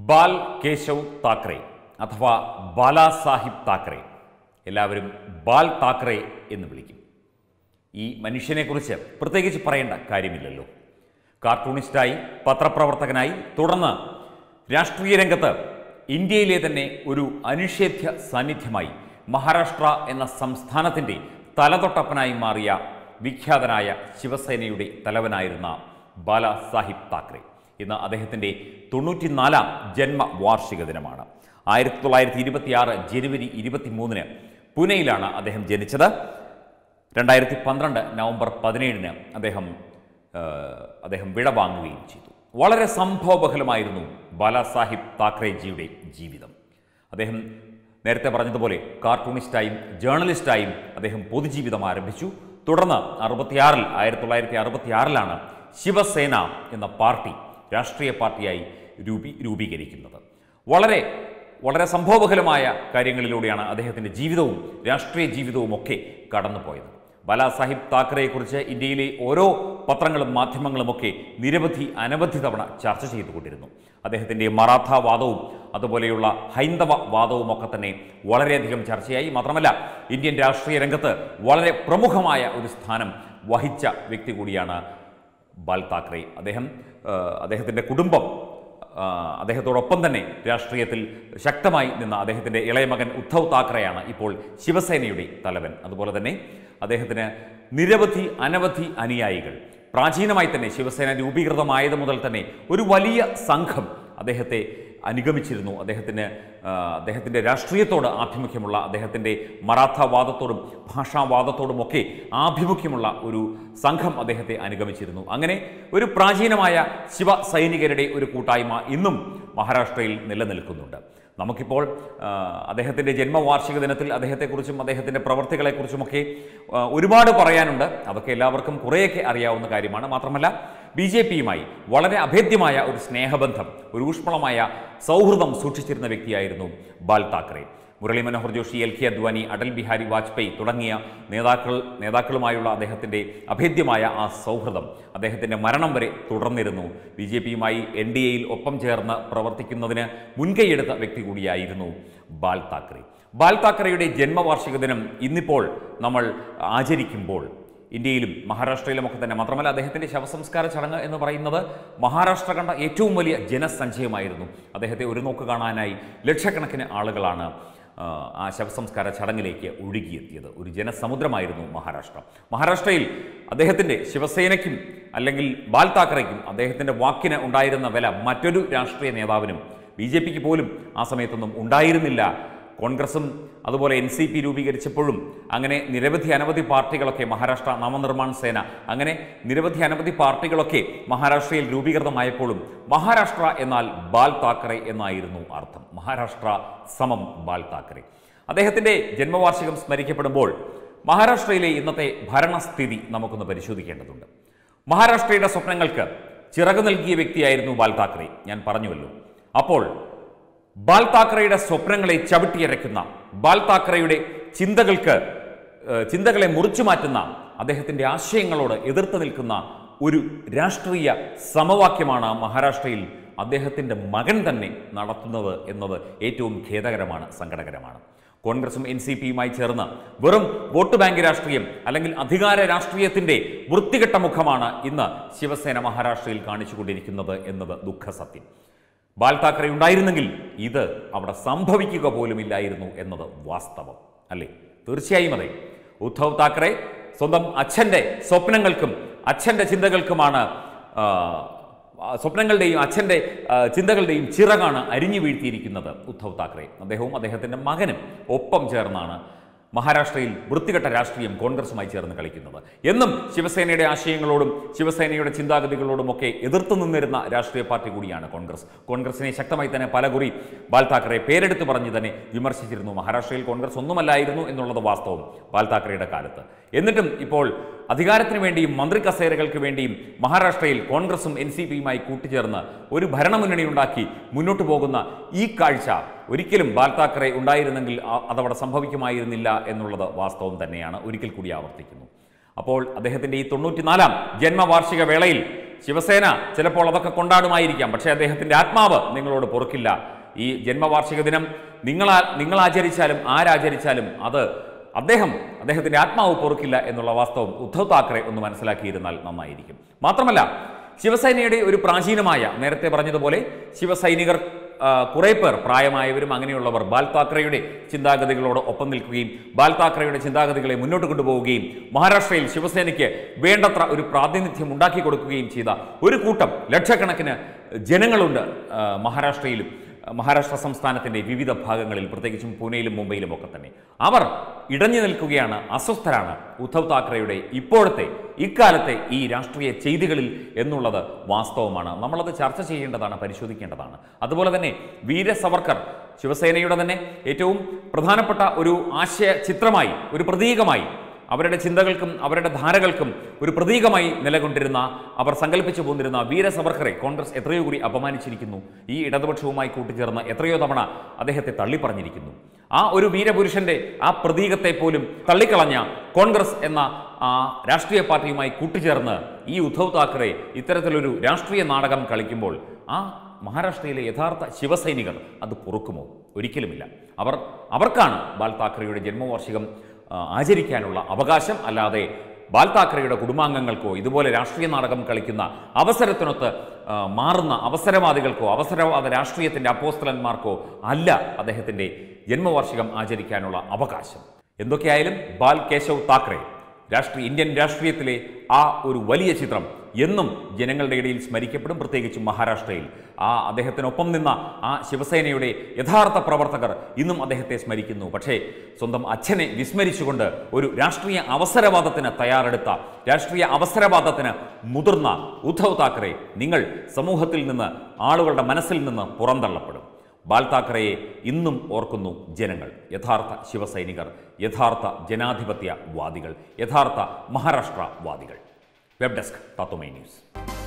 ബാൽ കേശവ് താക്കറെ അഥവാ ബാലാ സാഹിബ് താക്കറെ എല്ലാവരും ബാൽ താക്കറെ എന്ന് വിളിക്കും ഈ മനുഷ്യനെക്കുറിച്ച് പ്രത്യേകിച്ച് പറയേണ്ട കാര്യമില്ലല്ലോ കാർട്ടൂണിസ്റ്റായി പത്രപ്രവർത്തകനായി തുടർന്ന് രാഷ്ട്രീയ രംഗത്ത് ഇന്ത്യയിലെ തന്നെ ഒരു അനിഷേധ്യ സാന്നിധ്യമായി മഹാരാഷ്ട്ര എന്ന സംസ്ഥാനത്തിൻ്റെ തലതൊട്ടപ്പനായി മാറിയ വിഖ്യാതനായ ശിവസേനയുടെ തലവനായിരുന്ന ബാലാ സാഹിബ് താക്കറെ ഇന്ന് അദ്ദേഹത്തിൻ്റെ തൊണ്ണൂറ്റിനാലാം ജന്മവാർഷിക ദിനമാണ് ആയിരത്തി തൊള്ളായിരത്തി ഇരുപത്തിയാറ് ജനുവരി ഇരുപത്തിമൂന്നിന് പുനെയിലാണ് അദ്ദേഹം ജനിച്ചത് രണ്ടായിരത്തി പന്ത്രണ്ട് നവംബർ പതിനേഴിന് അദ്ദേഹം ആ, അദ്ദേഹം വിടവാങ്ങുകയും ചെയ്തു വളരെ സംഭവബഹലമായിരുന്നു ബാലാസാഹിബ് താക്കറേജിയുടെ ജീവിതം അദ്ദേഹം നേരത്തെ പറഞ്ഞതുപോലെ കാർട്ടൂണിസ്റ്റായും ജേർണലിസ്റ്റായും അദ്ദേഹം പൊതുജീവിതം ആരംഭിച്ചു തുടർന്ന് അറുപത്തിയാറിൽ ആയിരത്തി തൊള്ളായിരത്തി അറുപത്തിയാറിലാണ് ശിവസേന എന്ന പാർട്ടി രാഷ്ട്രീയ പാർട്ടിയായി രൂപീ രൂപീകരിക്കുന്നത് വളരെ വളരെ സംഭവബഹലമായ കാര്യങ്ങളിലൂടെയാണ് അദ്ദേഹത്തിൻ്റെ ജീവിതവും രാഷ്ട്രീയ ജീവിതവും ഒക്കെ കടന്നുപോയത് ബാലാസാഹിബ് താക്കറെയെക്കുറിച്ച് ഇന്ത്യയിലെ ഓരോ പത്രങ്ങളും മാധ്യമങ്ങളുമൊക്കെ നിരവധി അനവധി തവണ ചർച്ച ചെയ്തുകൊണ്ടിരുന്നു അദ്ദേഹത്തിൻ്റെ മറാഠ വാദവും അതുപോലെയുള്ള ഹൈന്ദവ വാദവും ഒക്കെ തന്നെ വളരെയധികം ചർച്ചയായി മാത്രമല്ല ഇന്ത്യൻ രാഷ്ട്രീയ രംഗത്ത് വളരെ പ്രമുഖമായ ഒരു സ്ഥാനം വഹിച്ച വ്യക്തി കൂടിയാണ് ബാൽ താക്കറെ അദ്ദേഹം ആ, അദ്ദേഹത്തിൻ്റെ കുടുംബം ആ, അദ്ദേഹത്തോടൊപ്പം തന്നെ രാഷ്ട്രീയത്തിൽ ശക്തമായി നിന്ന അദ്ദേഹത്തിൻ്റെ ഇളയ മകൻ ഉദ്ധവ് താക്കറെയാണ് ഇപ്പോൾ ശിവസേനയുടെ തലവൻ അതുപോലെ തന്നെ അദ്ദേഹത്തിന് നിരവധി അനവധി അനുയായികൾ പ്രാചീനമായി തന്നെ ശിവസേന രൂപീകൃതമായത് മുതൽ തന്നെ ഒരു വലിയ സംഘം അദ്ദേഹത്തെ അനുഗമിച്ചിരുന്നു അദ്ദേഹത്തിന് ആ, അദ്ദേഹത്തിൻ്റെ രാഷ്ട്രീയത്തോട് ആഭിമുഖ്യമുള്ള അദ്ദേഹത്തിൻ്റെ മറാഠ വാദത്തോടും ഭാഷാവാദത്തോടുമൊക്കെ ആഭിമുഖ്യമുള്ള ഒരു സംഘം അദ്ദേഹത്തെ അനുഗമിച്ചിരുന്നു അങ്ങനെ ഒരു പ്രാചീനമായ ശിവ സൈനികരുടെ ഒരു കൂട്ടായ്മ ഇന്നും മഹാരാഷ്ട്രയിൽ നിലനിൽക്കുന്നുണ്ട് നമുക്കിപ്പോൾ ആ, അദ്ദേഹത്തിൻ്റെ ജന്മവാർഷിക ദിനത്തിൽ അദ്ദേഹത്തെക്കുറിച്ചും അദ്ദേഹത്തിൻ്റെ പ്രവർത്തികളെക്കുറിച്ചുമൊക്കെ ആ, ഒരുപാട് പറയാനുണ്ട് അതൊക്കെ എല്ലാവർക്കും കുറേയൊക്കെ അറിയാവുന്ന കാര്യമാണ് മാത്രമല്ല ബി ജെ പിയുമായി വളരെ അഭേദ്യമായ ഒരു സ്നേഹബന്ധം ഒരു ഊഷ്മളമായ സൗഹൃദം സൂക്ഷിച്ചിരുന്ന വ്യക്തിയായിരുന്നു ബാൽ താക്കറെ മുരളി മനോഹർ ജോഷി എൽ കെ അദ്വാനി അടൽ ബിഹാരി വാജ്പേയി തുടങ്ങിയ നേതാക്കൾ നേതാക്കളുമായുള്ള അദ്ദേഹത്തിൻ്റെ അഭേദ്യമായ ആ സൗഹൃദം അദ്ദേഹത്തിൻ്റെ മരണം വരെ തുടർന്നിരുന്നു ബി ജെ പിയുമായി എൻ ഡി എയിൽ ഒപ്പം ചേർന്ന് പ്രവർത്തിക്കുന്നതിന് മുൻകൈയെടുത്ത വ്യക്തി കൂടിയായിരുന്നു ബാൽ താക്കറെ ബാൽ താക്കറെയുടെ ജന്മവാർഷിക ദിനം ഇന്നിപ്പോൾ നമ്മൾ ആചരിക്കുമ്പോൾ ഇന്ത്യയിലും മഹാരാഷ്ട്രയിലുമൊക്കെ തന്നെ മാത്രമല്ല അദ്ദേഹത്തിൻ്റെ ശവസംസ്കാര ചടങ്ങ് എന്ന് പറയുന്നത് മഹാരാഷ്ട്ര കണ്ട ഏറ്റവും വലിയ ജനസഞ്ചയമായിരുന്നു അദ്ദേഹത്തെ ഒരു നോക്ക് കാണാനായി ലക്ഷക്കണക്കിന് ആളുകളാണ് ആ, ആ ശവസംസ്കാര ചടങ്ങിലേക്ക് ഒഴുകിയെത്തിയത് ഒരു ജനസമുദ്രമായിരുന്നു മഹാരാഷ്ട്ര മഹാരാഷ്ട്രയിൽ അദ്ദേഹത്തിൻ്റെ ശിവസേനയ്ക്കും അല്ലെങ്കിൽ ബാൽ താക്കറയ്ക്കും അദ്ദേഹത്തിൻ്റെ വാക്കിന് ഉണ്ടായിരുന്ന വില മറ്റൊരു രാഷ്ട്രീയ നേതാവിനും ബി ജെ പിക്ക് പോലും ആ സമയത്തൊന്നും ഉണ്ടായിരുന്നില്ല കോൺഗ്രസും അതുപോലെ എൻ സി പി രൂപീകരിച്ചപ്പോഴും അങ്ങനെ നിരവധി അനവധി പാർട്ടികളൊക്കെ മഹാരാഷ്ട്ര നവനിർമ്മാൺ സേന അങ്ങനെ നിരവധി അനവധി പാർട്ടികളൊക്കെ മഹാരാഷ്ട്രയിൽ രൂപീകൃതമായപ്പോഴും മഹാരാഷ്ട്ര എന്നാൽ ബാൽ താക്കറെ എന്നായിരുന്നു അർത്ഥം മഹാരാഷ്ട്ര സമം ബാൽ താക്കറെ അദ്ദേഹത്തിൻ്റെ ജന്മവാർഷികം സ്മരിക്കപ്പെടുമ്പോൾ മഹാരാഷ്ട്രയിലെ ഇന്നത്തെ ഭരണസ്ഥിതി നമുക്കൊന്ന് പരിശോധിക്കേണ്ടതുണ്ട് മഹാരാഷ്ട്രയുടെ സ്വപ്നങ്ങൾക്ക് ചിറക് നൽകിയ വ്യക്തിയായിരുന്നു ബാൽ താക്കറെ ഞാൻ പറഞ്ഞുവല്ലോ അപ്പോൾ ബാൽ താക്കറയുടെ സ്വപ്നങ്ങളെ ചവിട്ടിയരയ്ക്കുന്ന ബാൽ താക്കറയുടെ ചിന്തകൾക്ക് ഏഹ്, ചിന്തകളെ മുറിച്ചു മാറ്റുന്ന അദ്ദേഹത്തിൻ്റെ ആശയങ്ങളോട് എതിർത്ത് നിൽക്കുന്ന ഒരു രാഷ്ട്രീയ സമവാക്യമാണ് മഹാരാഷ്ട്രയിൽ അദ്ദേഹത്തിൻ്റെ മകൻ തന്നെ നടത്തുന്നത് എന്നത് ഏറ്റവും ഖേദകരമാണ് സങ്കടകരമാണ് കോൺഗ്രസും എൻ സി പിയുമായി ചേർന്ന് വെറും വോട്ട് ബാങ്ക് രാഷ്ട്രീയം അല്ലെങ്കിൽ അധികാര രാഷ്ട്രീയത്തിൻ്റെ വൃത്തികെട്ട മുഖമാണ് ഇന്ന് ശിവസേന മഹാരാഷ്ട്രയിൽ കാണിച്ചുകൊണ്ടിരിക്കുന്നത് എന്നത് ദുഃഖസത്യം ബാൽ താക്കറെ ഉണ്ടായിരുന്നെങ്കിൽ ഇത് അവിടെ സംഭവിക്കുക പോലുമില്ലായിരുന്നു എന്നത് വാസ്തവം അല്ലേ തീർച്ചയായും അതെ ഉദ്ധവ് താക്കറെ സ്വന്തം അച്ഛൻ്റെ സ്വപ്നങ്ങൾക്കും അച്ഛൻ്റെ ചിന്തകൾക്കുമാണ് ആ, ആ, സ്വപ്നങ്ങളുടെയും അച്ഛൻ്റെ ആ, ചിന്തകളുടെയും ചിറകാണ് അരിഞ്ഞു വീഴ്ത്തിയിരിക്കുന്നത് ഉദ്ധവ് താക്കറെ അദ്ദേഹവും അദ്ദേഹത്തിൻ്റെ മകനും ഒപ്പം ചേർന്നാണ് മഹാരാഷ്ട്രയിൽ വൃത്തികെട്ട രാഷ്ട്രീയം കോൺഗ്രസുമായി ചേർന്ന് കളിക്കുന്നത് എന്നും ശിവസേനയുടെ ആശയങ്ങളോടും ശിവസേനയുടെ ചിന്താഗതികളോടുമൊക്കെ എതിർത്ത് നിന്നിരുന്ന രാഷ്ട്രീയ പാർട്ടി കൂടിയാണ് കോൺഗ്രസ് കോൺഗ്രസിനെ ശക്തമായി തന്നെ പലകുറി ബാൽ താക്കറെ പേരെടുത്ത് പറഞ്ഞ് തന്നെ വിമർശിച്ചിരുന്നു മഹാരാഷ്ട്രയിൽ കോൺഗ്രസ് ഒന്നുമല്ലായിരുന്നു എന്നുള്ളത് വാസ്തവം ബാൽ താക്കറെയുടെ കാലത്ത് എന്നിട്ടും ഇപ്പോൾ അധികാരത്തിന് വേണ്ടിയും മന്ത്രി കസേരകൾക്ക് വേണ്ടിയും മഹാരാഷ്ട്രയിൽ കോൺഗ്രസും എൻ സി പിയുമായി കൂട്ടിച്ചേർന്ന് ഒരു ഭരണമുന്നണി ഉണ്ടാക്കി മുന്നോട്ട് പോകുന്ന ഈ കാഴ്ച ഒരിക്കലും ബാൽ താക്കറെ ഉണ്ടായിരുന്നെങ്കിൽ ആ- അതവിടെ സംഭവിക്കുമായിരുന്നില്ല എന്നുള്ളത് വാസ്തവം തന്നെയാണ് ഒരിക്കൽ കൂടി ആവർത്തിക്കുന്നു അപ്പോൾ അദ്ദേഹത്തിൻ്റെ ഈ തൊണ്ണൂറ്റിനാലാം ജന്മവാർഷിക വേളയിൽ ശിവസേന ചിലപ്പോൾ അതൊക്കെ കൊണ്ടാടുമായിരിക്കാം പക്ഷേ അദ്ദേഹത്തിൻ്റെ ആത്മാവ് നിങ്ങളോട് പൊറുക്കില്ല ഈ ജന്മവാർഷിക ദിനം നിങ്ങളാ നിങ്ങൾ ആചരിച്ചാലും ആരാചരിച്ചാലും അത് അദ്ദേഹം അദ്ദേഹത്തിൻ്റെ ആത്മാവ് പൊറുക്കില്ല എന്നുള്ള വാസ്തവം ഉദ്ധവ് താക്കറെ ഒന്ന് മനസ്സിലാക്കിയിരുന്നാൽ നന്നായിരിക്കും മാത്രമല്ല ശിവസേനയുടെ ഒരു പ്രാചീനമായ നേരത്തെ പറഞ്ഞതുപോലെ ശിവസൈനികർ ആ, കുറേ പേർ പ്രായമായവരും അങ്ങനെയുള്ളവർ ബാൽ താക്കറെയുടെ ചിന്താഗതികളോട് ഒപ്പം നിൽക്കുകയും ബാൽ താക്കറെയുടെ ചിന്താഗതികളെ മുന്നോട്ട് കൊണ്ടുപോവുകയും മഹാരാഷ്ട്രയിൽ ശിവസേനയ്ക്ക് വേണ്ടത്ര ഒരു പ്രാതിനിധ്യം ഉണ്ടാക്കി കൊടുക്കുകയും ചെയ്ത ഒരു കൂട്ടം ലക്ഷക്കണക്കിന് ജനങ്ങളുണ്ട് ആ, മഹാരാഷ്ട്രയിലും മഹാരാഷ്ട്ര സംസ്ഥാനത്തിൻ്റെ വിവിധ ഭാഗങ്ങളിൽ പ്രത്യേകിച്ചും പൂനെയിലും മുംബൈയിലും ഒക്കെ തന്നെ അവർ ഇടഞ്ഞു നിൽക്കുകയാണ് അസ്വസ്ഥരാണ് ഉദ്ധവ് താക്കറെയുടെ ഇപ്പോഴത്തെ ഇക്കാലത്തെ ഈ രാഷ്ട്രീയ ചെയ്തികളിൽ എന്നുള്ളത് വാസ്തവമാണ് നമ്മളത് ചർച്ച ചെയ്യേണ്ടതാണ് പരിശോധിക്കേണ്ടതാണ് അതുപോലെ തന്നെ വീര സവർക്കർ ശിവസേനയുടെ തന്നെ ഏറ്റവും പ്രധാനപ്പെട്ട ഒരു ആശയ ചിത്രമായി ഒരു പ്രതീകമായി അവരുടെ ചിന്തകൾക്കും അവരുടെ ധാരകൾക്കും ഒരു പ്രതീകമായി നിലകൊണ്ടിരുന്ന അവർ സങ്കല്പിച്ചു പോന്നിരുന്ന വീര സവർക്കറെ കോൺഗ്രസ് എത്രയോ കൂടി അപമാനിച്ചിരിക്കുന്നു ഈ ഇടതുപക്ഷവുമായി കൂട്ടിച്ചേർന്ന് എത്രയോ തവണ അദ്ദേഹത്തെ തള്ളിപ്പറഞ്ഞിരിക്കുന്നു ആ ഒരു വീരപുരുഷന്റെ ആ പ്രതീകത്തെ പോലും തള്ളിക്കളഞ്ഞ കോൺഗ്രസ് എന്ന ആ രാഷ്ട്രീയ പാർട്ടിയുമായി കൂട്ടിച്ചേർന്ന് ഈ ഉദ്ധവ് താക്കറെ ഇത്തരത്തിലൊരു രാഷ്ട്രീയ നാടകം കളിക്കുമ്പോൾ ആ മഹാരാഷ്ട്രയിലെ യഥാർത്ഥ ശിവസൈനികർ അത് പൊറുക്കുമോ ഒരിക്കലുമില്ല അവർ അവർക്കാണ് ബാൽ താക്കറെയുടെ ജന്മവാർഷികം ആ, ആചരിക്കാനുള്ള അവകാശം അല്ലാതെ ബാൽ താക്കറെയുടെ കുടുംബാംഗങ്ങൾക്കോ ഇതുപോലെ രാഷ്ട്രീയ നാടകം കളിക്കുന്ന അവസരത്തിനൊത്ത് ആ, മാറുന്ന അവസരവാദികൾക്കോ അവസരവാദ രാഷ്ട്രീയത്തിൻ്റെ അപ്പോസ്തലന്മാർക്കോ അല്ല അദ്ദേഹത്തിൻ്റെ ജന്മവാർഷികം ആചരിക്കാനുള്ള അവകാശം എന്തൊക്കെയായാലും ബാൽ കേശവ് താക്കറെ രാഷ്ട്രീയ ഇന്ത്യൻ രാഷ്ട്രീയത്തിലെ ആ ഒരു വലിയ ചിത്രം എന്നും ജനങ്ങളുടെ ഇടയിൽ സ്മരിക്കപ്പെടും പ്രത്യേകിച്ചും മഹാരാഷ്ട്രയിൽ ആ അദ്ദേഹത്തിനൊപ്പം നിന്ന ആ ശിവസേനയുടെ യഥാർത്ഥ പ്രവർത്തകർ ഇന്നും അദ്ദേഹത്തെ സ്മരിക്കുന്നു പക്ഷേ സ്വന്തം അച്ഛനെ വിസ്മരിച്ചുകൊണ്ട് ഒരു രാഷ്ട്രീയ അവസരവാദത്തിന് തയ്യാറെടുത്ത രാഷ്ട്രീയ അവസരവാദത്തിന് മുതിർന്ന ഉദ്ധവ് താക്കറെ നിങ്ങൾ സമൂഹത്തിൽ നിന്ന് ആളുകളുടെ മനസ്സിൽ നിന്ന് പുറന്തള്ളപ്പെടും ബാൽ താക്കറയെ ഇന്നും ഓർക്കുന്നു ജനങ്ങൾ യഥാർത്ഥ ശിവസൈനികർ യഥാർത്ഥ ജനാധിപത്യ വാദികൾ യഥാർത്ഥ മഹാരാഷ്ട്ര വാദികൾ വെബ് ഡെസ്ക് തത്വമൈ ന്യൂസ്